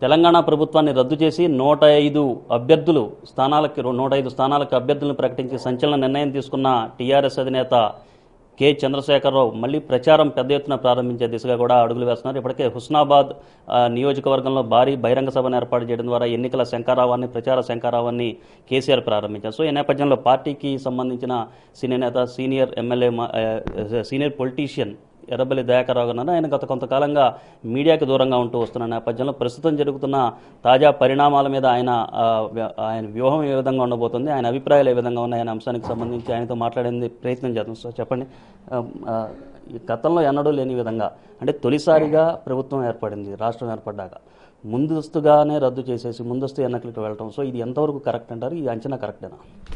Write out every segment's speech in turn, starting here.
తెలంగాణ ప్రభుత్వాన్ని రద్దు చేసి నూట ఐదు అభ్యర్థులు స్థానాలకి నూట ఐదు స్థానాలకు అభ్యర్థులను ప్రకటించి సంచలన నిర్ణయం తీసుకున్న టీఆర్ఎస్ అధినేత కె చంద్రశేఖరరావు మళ్ళీ ప్రచారం పెద్ద ఎత్తున ప్రారంభించే దిశగా కూడా అడుగులు వేస్తున్నారు ఇప్పటికే హుస్నాబాద్ ఆ, నియోజకవర్గంలో భారీ బహిరంగ సభను ఏర్పాటు చేయడం ద్వారా ఎన్నికల శంకారావాన్ని ప్రచార శంకారావాన్ని కేసీఆర్ ప్రారంభించారు సో ఈ నేపథ్యంలో పార్టీకి సంబంధించిన సీనియర్ నేత సీనియర్ ఎమ్మెల్యే మా- ఆ, సీనియర్ పొలిటీషియన్ ఎర్రబెల్లి దయాకర్రావు గారు ఉన్నారు. ఆయన గత కొంతకాలంగా మీడియాకి దూరంగా ఉంటూ వస్తున్న నేపథ్యంలో ప్రస్తుతం జరుగుతున్న తాజా పరిణామాల మీద ఆయన ఆ, వ్య- ఆయన వ్యూహం ఏ విధంగా ఉండబోతుంది ఆయన అభిప్రాయాలు ఏ విధంగా ఉన్నాయి అనే అంశానికి సంబంధించి ఆయనతో మాట్లాడేందుకు ప్రయత్నం చేద్దాం సో చెప్పండి ఆ, ఆ, ఈ గతంలో ఎన్నడూ లేని విధంగా అంటే తొలిసారిగా ప్రభుత్వం ఏర్పడింది రాష్ట్రం ఏర్పడ్డాక ముందస్తుగానే రద్దు చేసేసి ముందస్తు ఎన్నికలకు వెళ్ళటం సో ఇది ఎంతవరకు కరెక్ట్ అంటారు ఈ అంచనా కరెక్టేనా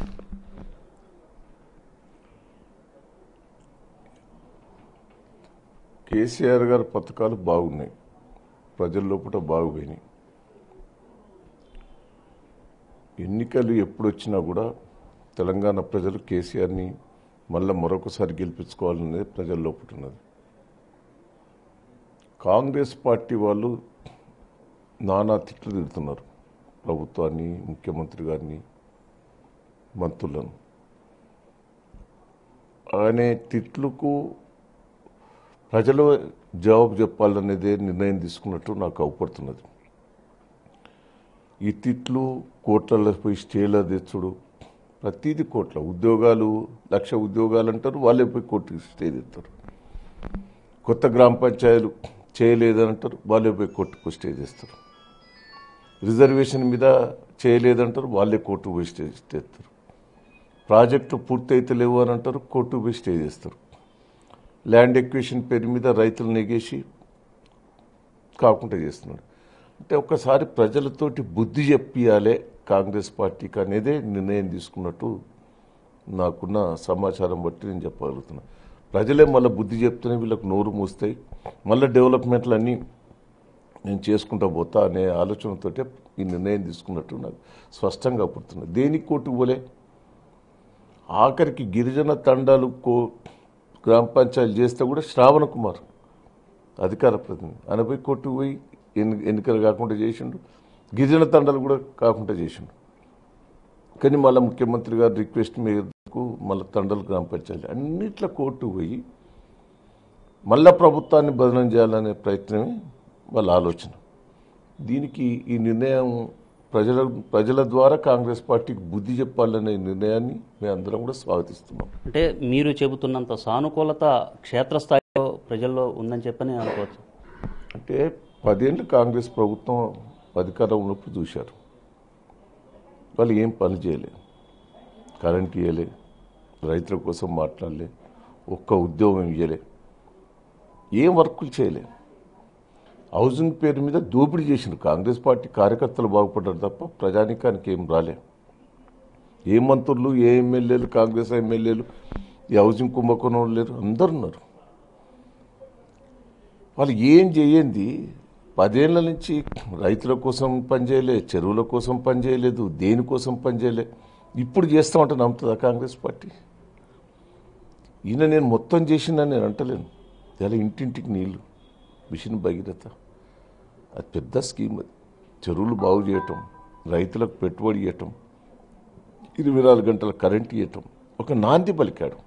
కేసీఆర్ గారి పథకాలు బాగున్నాయి ప్రజల లోపల బాగుపోయినాయి ఎన్నికలు ఎప్పుడు వచ్చినా కూడా తెలంగాణ ప్రజలు కేసీఆర్ని మళ్ళీ మరొకసారి గెలిపించుకోవాలనేది ప్రజల లోపల ఉన్నది కాంగ్రెస్ పార్టీ వాళ్ళు నానా తిట్లు తిడుతున్నారు ప్రభుత్వాన్ని ముఖ్యమంత్రి గారిని మంత్రులను అనే తిట్లకు ప్రజలు జవాబు చెప్పాలనేదే నిర్ణయం తీసుకున్నట్టు నాకు అవపడుతున్నది ఈ తిట్లు కోట్లలో పోయి స్టేలో తెచ్చుడు ప్రతిదీ కోట్ల ఉద్యోగాలు లక్ష ఉద్యోగాలు అంటారు వాళ్ళే పోయి కోర్టుకి స్టే తెస్తారు కొత్త గ్రామ పంచాయతీలు చేయలేదంటారు వాళ్ళే పోయి కోర్టుకు స్టే చేస్తారు రిజర్వేషన్ మీద చేయలేదంటారు వాళ్ళే కోర్టుకు పోయి స్టే చేస్తారు ప్రాజెక్టు పూర్తి అయితే లేవు అని అంటారు కోర్టుకు పోయి స్టే చేస్తారు ల్యాండ్ ఎక్వేషన్ పేరు మీద రైతులు నెగేసి కాకుండా చేస్తున్నాడు అంటే ఒక్కసారి ప్రజలతోటి బుద్ధి చెప్పియాలే కాంగ్రెస్ పార్టీకి అనేదే నిర్ణయం తీసుకున్నట్టు నాకున్న సమాచారం బట్టి నేను చెప్పగలుగుతున్నా ప్రజలే మళ్ళీ బుద్ధి చెప్తేనే వీళ్ళకి నోరు మూస్తాయి మళ్ళీ డెవలప్మెంట్లు అన్నీ నేను చేసుకుంటా పోతా అనే ఆలోచనతోటే ఈ నిర్ణయం తీసుకున్నట్టు నాకు స్పష్టంగా పుడుతున్నది దేనికి కోర్టుకు పోలే ఆఖరికి గిరిజన తండాలు కో గ్రామ పంచాయతీ చేస్తే కూడా శ్రావణ కుమార్ అధికార ప్రతినిధి ఆయన పోయి కొట్టు పోయి ఎన్ని ఎన్నికలు కాకుండా చేసిండు గిరిజన తండాలు కూడా కాకుండా చేసిండు కానీ మళ్ళీ ముఖ్యమంత్రి గారు రిక్వెస్ట్ మేరకు మళ్ళీ తండలు గ్రామ పంచాయతీ అన్నిట్ల కోర్టు పోయి మళ్ళా ప్రభుత్వాన్ని బదనం చేయాలనే ప్రయత్నమే వాళ్ళ ఆలోచన దీనికి ఈ నిర్ణయం ప్రజల ప్రజల ద్వారా కాంగ్రెస్ పార్టీకి బుద్ధి చెప్పాలనే నిర్ణయాన్ని మేము అందరం కూడా స్వాగతిస్తున్నాం అంటే మీరు చెబుతున్నంత సానుకూలత క్షేత్రస్థాయిలో ప్రజల్లో ఉందని చెప్పని అనుకోవచ్చు అంటే పదేళ్ళు కాంగ్రెస్ ప్రభుత్వం అధికారం ఉన్నప్పుడు చూశారు వాళ్ళు ఏం పని చేయలే కరెంట్ ఇవ్వలే రైతుల కోసం మాట్లాడలే ఒక్క ఉద్యోగం ఇవ్వలే ఏం వర్కులు చేయలే హౌసింగ్ పేరు మీద దోపిడీ చేసిండు కాంగ్రెస్ పార్టీ కార్యకర్తలు బాగుపడ్డారు తప్ప ప్రజానికానికి ఏం రాలే ఏ మంత్రులు ఏ ఎమ్మెల్యేలు కాంగ్రెస్ ఎమ్మెల్యేలు ఈ హౌసింగ్ కుంభకోణం లేరు అందరు ఉన్నారు వాళ్ళు ఏం చేయండి పదేళ్ల నుంచి రైతుల కోసం పనిచేయలే చెరువుల కోసం పనిచేయలేదు దేనికోసం పనిచేయలే ఇప్పుడు చేస్తామంటే నమ్ముతుందా కాంగ్రెస్ పార్టీ ఈయన నేను మొత్తం చేసిందని నేను అంటలేను ఇలా ఇంటింటికి నీళ్లు మిషన్ భగీరథ అది పెద్ద స్కీమ్ అది చెరువులు బాగు చేయటం రైతులకు పెట్టుబడి ఇవ్వటం ఇరవై నాలుగు గంటల కరెంట్ ఇవ్వటం ఒక నాంది పలికాడు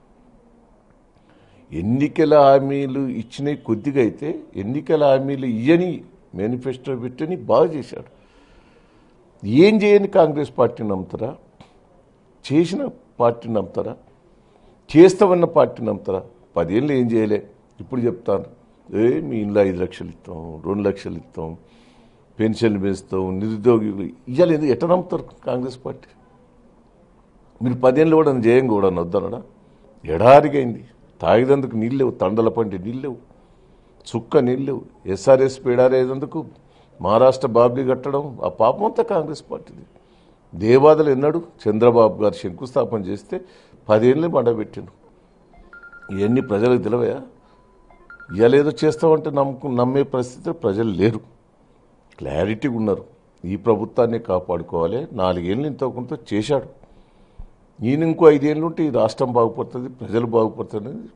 ఎన్నికల హామీలు ఇచ్చినవి కొద్దిగా అయితే ఎన్నికల హామీలు ఇయ్యని మేనిఫెస్టో పెట్టని బాగా చేశాడు ఏం చేయని కాంగ్రెస్ పార్టీని నమ్ముతారా చేసిన పార్టీని నమ్ముతారా చేస్తామన్న పార్టీని నమ్ముతారా పదేళ్ళు ఏం చేయలే ఇప్పుడు చెప్తాను ఏ మీ ఇంట్లో ఐదు లక్షలు ఇస్తాం రెండు లక్షలు ఇస్తాం పెన్షన్లు పెంచుతాం నిరుద్యోగులు ఇవాళ ఎందుకు ఎట్లా నమ్ముతారు కాంగ్రెస్ పార్టీ మీరు పదేళ్ళు కూడా జయం కూడా వద్దనడా ఎడారిగైంది తాగేదందుకు నీళ్ళు లేవు తండల పంటి నీళ్ళు లేవు చుక్క నీళ్ళు లేవు ఎస్ఆర్ఎస్ పేడారేదందుకు మహారాష్ట్ర బాబ్లీ కట్టడం ఆ పాపం అంతా కాంగ్రెస్ పార్టీది దేవాదలు ఎన్నాడు చంద్రబాబు గారు శంకుస్థాపన చేస్తే పదేళ్ళు మండబెట్టిండు ఇవన్నీ ప్రజలకు తెలివయా ఇవాళ ఏదో చేస్తామంటే నమ్ముకు నమ్మే పరిస్థితి ప్రజలు లేరు క్లారిటీగా ఉన్నారు ఈ ప్రభుత్వాన్ని కాపాడుకోవాలి నాలుగేళ్ళు ఇంత కొంత చేశాడు ఈయన ఇంకో ఐదేళ్ళు ఉంటే ఈ రాష్ట్రం బాగుపడుతుంది ప్రజలు బాగుపడుతుంది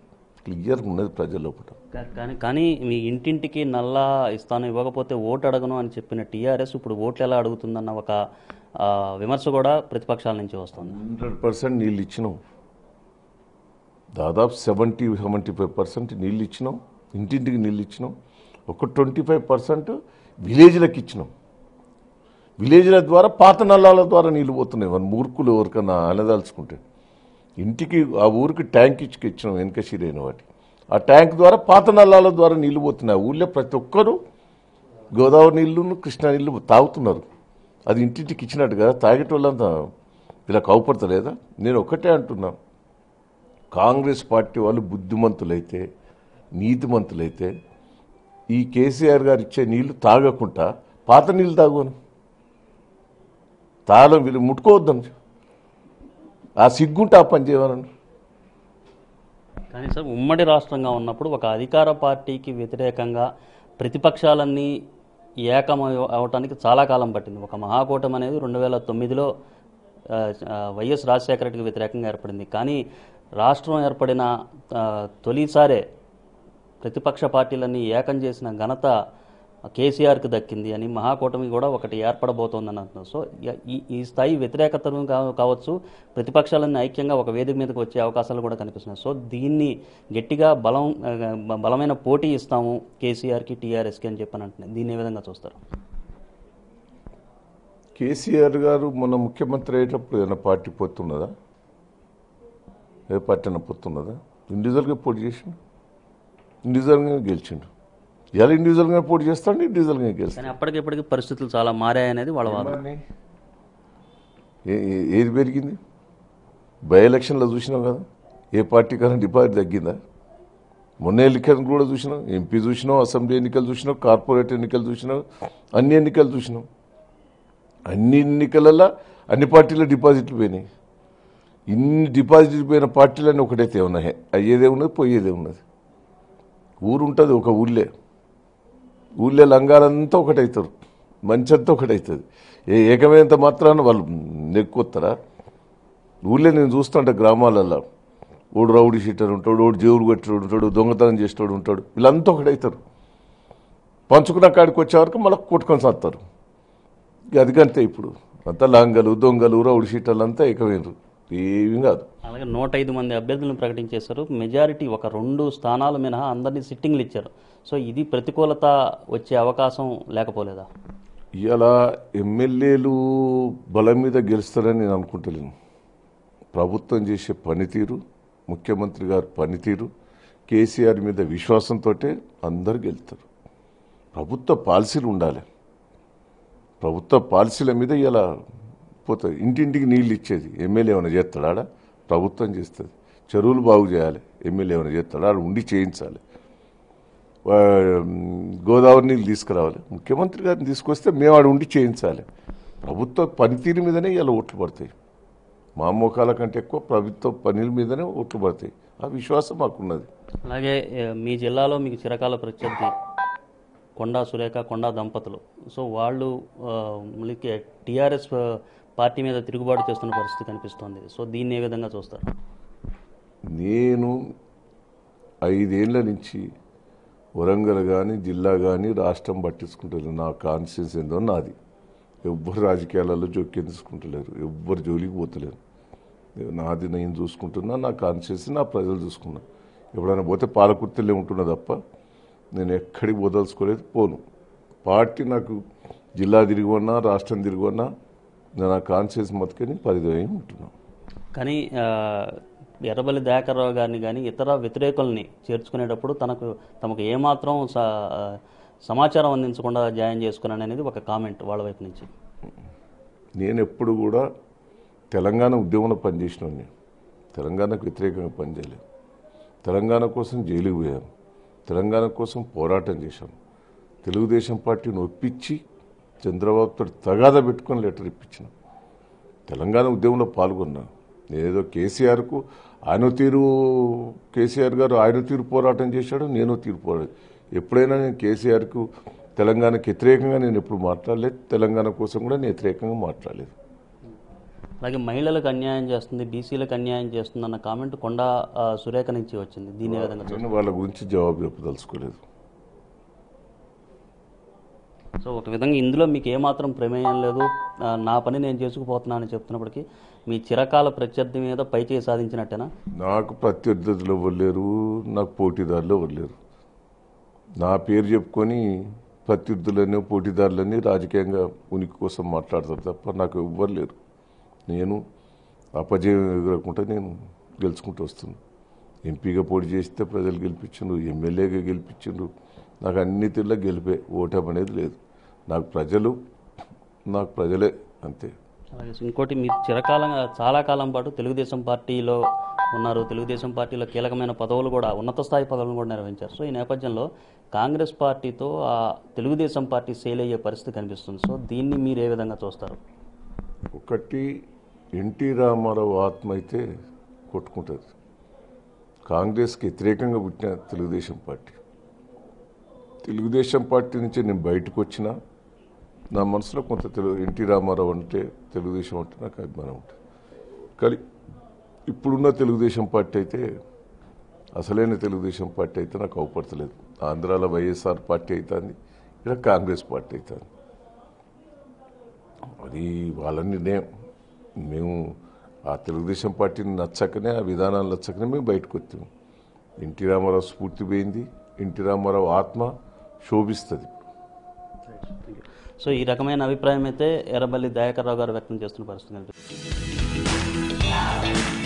క్లియర్గా ఉన్నది ప్రజల లోపల కా- కానీ కానీ మీ ఇంటింటికి నల్లా ఇస్తాను ఇవ్వకపోతే ఓటు అడగను అని చెప్పిన టీఆర్ఎస్ ఇప్పుడు ఓట్లు ఎలా అడుగుతుందన్న ఒక ఆ, విమర్శ కూడా ప్రతిపక్షాల నుంచి వస్తుంది హండ్రెడ్ పర్సెంట్ నీళ్ళు ఇచ్చినాం దాదాపు సెవెంటీ సెవెంటీ ఫైవ్ పర్సెంట్ నీళ్ళు ఇచ్చినాం ఇంటింటికి నీళ్ళు ఇచ్చినాం ఒక ట్వంటీ ఫైవ్ పర్సెంట్ విలేజ్లకు ఇచ్చినాం విలేజ్ల ద్వారా పాత నల్లాల ద్వారా నీళ్ళు పోతున్నాయి మన మూర్ఖులు ఎవరికన్నా అనదలుచుకుంటే ఇంటికి ఆ ఊరికి ట్యాంక్ ఇచ్చి ఇచ్చినాం వెనక సిరైన వాటి ఆ ట్యాంక్ ద్వారా పాత నల్లాల ద్వారా నీళ్ళు పోతున్నాయి ఆ ఊళ్ళో ప్రతి ఒక్కరూ గోదావరి నీళ్లు కృష్ణా నీళ్లు తాగుతున్నారు అది ఇంటింటికి ఇచ్చినట్టు కదా తాగేటోళ్ళంతా ఇలా కౌపడతలేదా నేను ఒక్కటే అంటున్నా కాంగ్రెస్ పార్టీ వాళ్ళు బుద్ధిమంతులైతే నీతిమంతులైతే ఈ కేసీఆర్ గారు ఇచ్చే నీళ్లు తాగకుండా పాత నీళ్ళు తాగోను తాగడం వీళ్ళు ముట్టుకోవద్దని ఆ సిగ్గుంటే ఆ పని చేయమనండి కానీ సార్ ఉమ్మడి రాష్ట్రంగా ఉన్నప్పుడు ఒక అధికార పార్టీకి వ్యతిరేకంగా ప్రతిపక్షాలన్నీ ఏకం అవటానికి చాలా కాలం పట్టింది ఒక మహాకూటమి అనేది రెండు వేల తొమ్మిదిలో ఆ, ఆ, వైఎస్ రాజశేఖర రెడ్డికి వ్యతిరేకంగా ఏర్పడింది కానీ రాష్ట్రం ఏర్పడిన ఆ, తొలిసారే ప్రతిపక్ష పార్టీలన్నీ ఏకం చేసిన ఘనత కేసీఆర్కి దక్కింది అని మహాకూటమి కూడా ఒకటి ఏర్పడబోతోందని అంటున్నారు సో ఇ- ఈ ఈ స్థాయి వ్యతిరేకతను కా- కావచ్చు ప్రతిపక్షాలన్నీ ఐక్యంగా ఒక వేదిక మీదకి వచ్చే అవకాశాలు కూడా కనిపిస్తున్నాయి సో దీన్ని గట్టిగా బలం ఆ, బ- బలమైన పోటీ ఇస్తాము కేసీఆర్కి టీఆర్ఎస్కి అని చెప్పని అంటున్నాయి దీన్ని ఏ విధంగా చూస్తారు కేసీఆర్ గారు మన ముఖ్యమంత్రి అయ్యేటప్పుడు ఏదైనా పార్టీ పొత్తున్నదా ఏ పార్టీ అయినా పొత్తున్నదా ఇండివిజువల్గా పోటీ చేసిండు ఇండివిజువల్గా గెలిచిండు ఇలా ఇండివిజువల్గా పోటీ చేస్తాడు ఇండివిజువల్గా గెలుస్తాడు కానీ అప్పటికిప్పటికి పరిస్థితులు చాలా మారాయనేది వాళ్ళ వాదన ఏ- ఏ- ఏది పెరిగింది బై ఎలక్షన్లో చూసినాం కదా ఏ పార్టీ కన్నా డిపాజిట్ తగ్గిందా మొన్న ఎన్నికలు కూడా చూసినాం ఎంపీ చూసినాం అసెంబ్లీ ఎన్నికలు చూసినాం కార్పొరేట్ ఎన్నికలు చూసినాం అన్ని ఎన్నికలు చూసినాం అన్ని ఎన్నికలలో అన్ని పార్టీల డిపాజిట్లు పోయినాయి ఇన్ని డిపాజిట్లు పోయిన పార్టీలన్నీ ఒకటైతే ఉన్నాయి అయ్యేదే ఉన్నది పోయేదే ఉన్నది ఊరు ఉంటుంది ఒక ఊళ్ళే ఊళ్ళో లంగాలంతా ఒకటవుతారు మంచి అంతా ఒకటవుతుంది ఏ ఏకమైనంత మాత్రాన వాళ్ళు నెక్కొస్తారా ఊళ్ళో నేను చూస్తుంటా గ్రామాలలో ఓడు రౌడీ షీటర్ ఉంటాడు ఓడు జేవులు కొట్టేవాడు ఉంటాడు దొంగతనం చేసేవాడు ఉంటాడు వీళ్ళంతా ఒకటవుతారు పంచుకున్న కాడికి వచ్చే వరకు మళ్ళీ కొట్టుకొని సత్తారు ఇక అదికంతే ఇప్పుడు అంతా లాంగలు దొంగలు రౌడీ షీటర్లు అంతా ఏకమైనరు ఏమీ కాదు అలాగే నూట ఐదు మంది అభ్యర్థులను ప్రకటించేశారు మెజారిటీ ఒక రెండు స్థానాలు మినహా అందరినీ సిట్టింగ్లు ఇచ్చారు సో ఇది ప్రతికూలత వచ్చే అవకాశం లేకపోలేదా ఇలా ఎమ్మెల్యేలు బలం మీద గెలుస్తారని నేను అనుకుంటలేను ప్రభుత్వం చేసే పనితీరు ముఖ్యమంత్రి గారి పనితీరు కేసీఆర్ మీద విశ్వాసంతో అందరు గెలుస్తారు ప్రభుత్వ పాలసీలు ఉండాలి ప్రభుత్వ పాలసీల మీద ఇలా పోతుంది ఇంటింటికి నీళ్ళు ఇచ్చేది ఎమ్మెల్యే ఏమైనా చేస్తాడా ఆడ? ప్రభుత్వం చేస్తుంది చెరువులు బాగు చేయాలి ఎమ్మెల్యే ఏమైనా చేస్తాడా ఆడ ఉండి చేయించాలి వా- గోదావరి నీళ్ళు తీసుకురావాలి ముఖ్యమంత్రి గారిని తీసుకొస్తే మేము ఆడ ఉండి చేయించాలి ప్రభుత్వ పనితీరు మీదనే ఇలా ఓట్లు పడతాయి మా మోకాల కంటే ఎక్కువ ప్రభుత్వ పనుల మీదనే ఓట్లు పడతాయి ఆ విశ్వాసం మాకున్నది అలాగే ఏ, మీ జిల్లాలో మీకు చిరకాల ప్రత్యర్థి కొండా సురేఖ కొండా దంపతులు సో వాళ్ళు ఆ, మళ్ళీ టీఆర్ఎస్ పార్టీ మీద తిరుగుబాటు చేస్తున్న పరిస్థితి కనిపిస్తోంది సో దీన్ని ఏ విధంగా చూస్తారు నేను ఐదేళ్ల నుంచి వరంగల్ కానీ జిల్లా కానీ రాష్ట్రం పట్టించుకుంటలేదు నా కాన్స్టిట్యూన్స్ ఏందో నాది ఎవ్వరు రాజకీయాలలో జోక్యం తీసుకుంటలేరు ఎవ్వరు జోలికి పోతలేరు నాది నేను చూసుకుంటున్నా నా కాన్స్టిట్యూన్సీ నా ప్రజలు చూసుకున్నా ఎప్పుడైనా పోతే పాలకుర్తిలో ఉంటున్నా తప్ప నేను ఎక్కడికి పోదలుచుకోలేదు పోను పార్టీ నాకు జిల్లా తిరిగి ఉన్నా రాష్ట్రం తిరిగి ఉన్నా నేను నా కాన్స్టిట్యూన్సీ మొత్తుకొని పరిధి ఉంటున్నాను కానీ ఆ, ఎర్రబల్లి దయాకర్రావు గారిని కానీ ఇతర వ్యతిరేకుల్ని చేర్చుకునేటప్పుడు తనకు తమకు ఏమాత్రం స- ఆ, సమాచారం అందించకుండా జాయిన్ చేసుకున్నాను అనేది ఒక కామెంట్ వాళ్ళ వైపు నుంచి నేను ఎప్పుడు కూడా తెలంగాణ ఉద్యమంలో పనిచేసిన తెలంగాణకు వ్యతిరేకంగా పనిచేయలేదు తెలంగాణ కోసం జైలుకు పోయాను తెలంగాణ కోసం పోరాటం చేశాను తెలుగుదేశం పార్టీని ఒప్పించి చంద్రబాబుతో తగాద పెట్టుకొని లెటర్ ఇప్పించిన తెలంగాణ ఉద్యమంలో పాల్గొన్నా నేనేదో కేసీఆర్కు ఆయన తీరు కేసీఆర్ గారు ఆయన తీరు పోరాటం చేశాడు నేను తీరు పోరాటం ఎప్పుడైనా నేను కేసీఆర్కు తెలంగాణకు వ్యతిరేకంగా నేను ఎప్పుడు మాట్లాడలేదు తెలంగాణ కోసం కూడా నేను వ్యతిరేకంగా మాట్లాడలేదు అలాగే మహిళలకు అన్యాయం చేస్తుంది బీసీలకు అన్యాయం చేస్తుంది అన్న కామెంట్ కొండా ఆ, సురేఖ నుంచి వచ్చింది దీని ఏ విధంగా నేను వాళ్ళ గురించి జవాబు చెప్పదలుచుకోలేదు సో ఒక విధంగా ఇందులో మీకు ఏమాత్రం ప్రమేయం లేదు ఆ, నా పని నేను చేసుకుపోతున్నానని చెప్తున్నప్పటికీ మీ చిరకాల ప్రత్యర్థి మీద పైచేయి సాధించినట్టేనా నాకు ప్రత్యర్థులు ఎవరు లేరు నాకు పోటీదారులు ఎవరు లేరు నా పేరు చెప్పుకొని ప్రత్యర్థులని పోటీదారులని రాజకీయంగా ఉనికి కోసం మాట్లాడతారు తప్ప నాకు ఎవ్వరు లేరు నేను అపజయం ఎదురకుండా నేను గెలుచుకుంటూ వస్తున్నాను ఎంపీగా పోటీ చేస్తే ప్రజలు గెలిపించిండ్రు ఎమ్మెల్యేగా గెలిపించిండ్రు నాకు అన్ని తీర్ల గెలిపే ఓటమి అనేది లేదు నాకు ప్రజలు నాకు ప్రజలే అంతే అలాగే ఇంకోటి మీరు చిరకాలంగా చాలా కాలం పాటు తెలుగుదేశం పార్టీలో ఉన్నారు తెలుగుదేశం పార్టీలో కీలకమైన పదవులు కూడా ఉన్నత స్థాయి పదవులను కూడా నిర్వహించారు సో ఈ నేపథ్యంలో కాంగ్రెస్ పార్టీతో ఆ తెలుగుదేశం పార్టీ సేల్ అయ్యే పరిస్థితి కనిపిస్తుంది సో దీన్ని మీరు ఏ విధంగా చూస్తారు ఒకటి ఎన్టీ రామారావు ఆత్మ అయితే కొట్టుకుంటుంది కాంగ్రెస్కి వ్యతిరేకంగా పుట్టిన తెలుగుదేశం పార్టీ తెలుగుదేశం పార్టీ నుంచి నేను బయటకు వచ్చిన నా మనసులో కొంత తెలుగు ఎన్టీ రామారావు అంటే తెలుగుదేశం అంటే నాకు అభిమానం ఉంటుంది కానీ ఇప్పుడున్న తెలుగుదేశం పార్టీ అయితే అసలైన తెలుగుదేశం పార్టీ అయితే నాకు అవపడతలేదు ఆంధ్రాలో వైఎస్ఆర్ పార్టీ అవుతుంది ఇక్కడ కాంగ్రెస్ పార్టీ అవుతుంది అది వాళ్ళ నిర్ణయం మేము ఆ తెలుగుదేశం పార్టీని నచ్చకనే ఆ విధానాలు నచ్చకనే మేము బయటకు వచ్చాము ఎన్టీ రామారావు స్ఫూర్తి పోయింది ఎన్టీ రామారావు ఆత్మ శోభిస్తుంది సో ఈ రకమైన అభిప్రాయం అయితే ఎర్రబల్లి దయాకర్ రావు గారు వ్యక్తం చేస్తున్న పరిస్థితి కనిపిస్తుంది